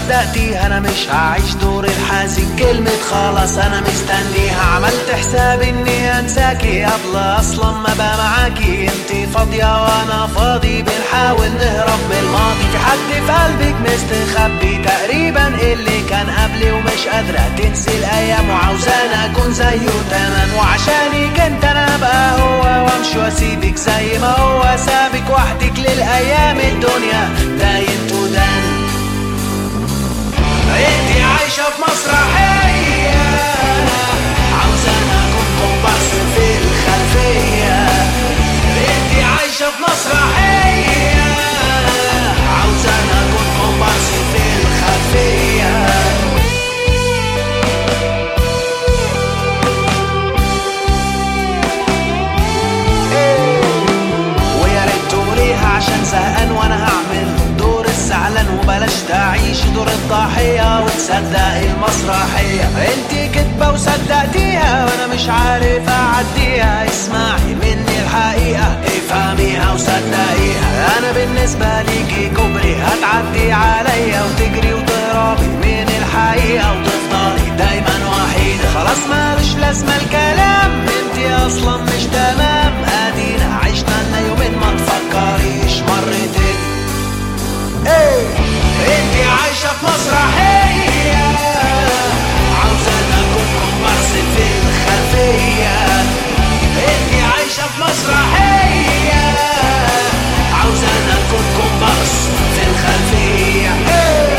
وصدقتيها انا مش هعيش دور الحزين كلمة خلاص انا مستنيها عملت حساب اني انساكي قبل اصلا ما بقى معاكي انتي فاضية وانا فاضي بنحاول نهرب من الماضي في حد في قلبك مستخبي تقريبا اللي كان قبلي ومش قادرة تنسي الايام وعاوزانا اكون زيه تمام وعشانك انت انا ابقى هو وامشي واسيبك زي ما هو سابك وحدك للايام الدنيا داين تدان انتي عايشة في مسرحية عاوزانا اكون كومبارس في الخلفية انتي عايشة في مسرحية عاوزانا اكون كومبارس في الخلفية ويا ريت تقوليها عشان زهقان وانا هعمل دور الزعلان وبلاش تعيش دور الضحية وتصدق المسرحية انتي كدبة وصدقتيها وانا مش عارف اعديها اسمعي مني الحقيقة افهميها وصدقيها انا بالنسبة ليكي كوبري هتعدي عليا وتجري وتهربي من الحقيقة وتفضلي دايما وحيدة خلاص مالوش لازمة الكلام انتي اصلا مش تمام ادينا عشنا لنا يومين ما تفكريش مرتين ايه انتي عايشة في مسرحية عاوزانا اكون كومبارس في الخلفية انتي عايشة في مسرحية عاوزانا اكون كومبارس في الخلفية ايه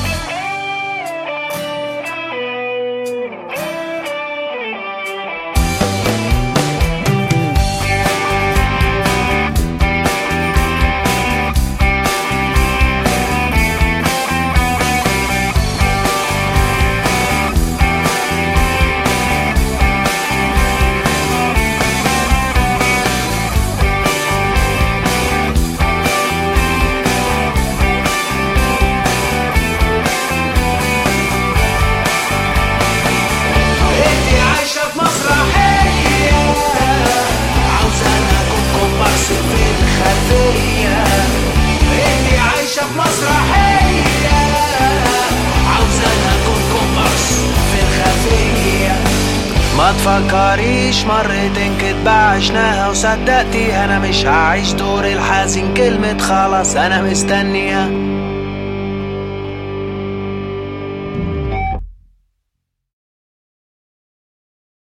انتي عايشة في مسرحية عاوزانا اكون كومبارس في الخلفية انتي عايشة في مسرحية عاوزانا اكون كومبارس في الخلفية ما تفكريش مرتين كدبة عشناها وصدقتيها انا مش هعيش دور الحزين كلمة خلاص انا مستنيها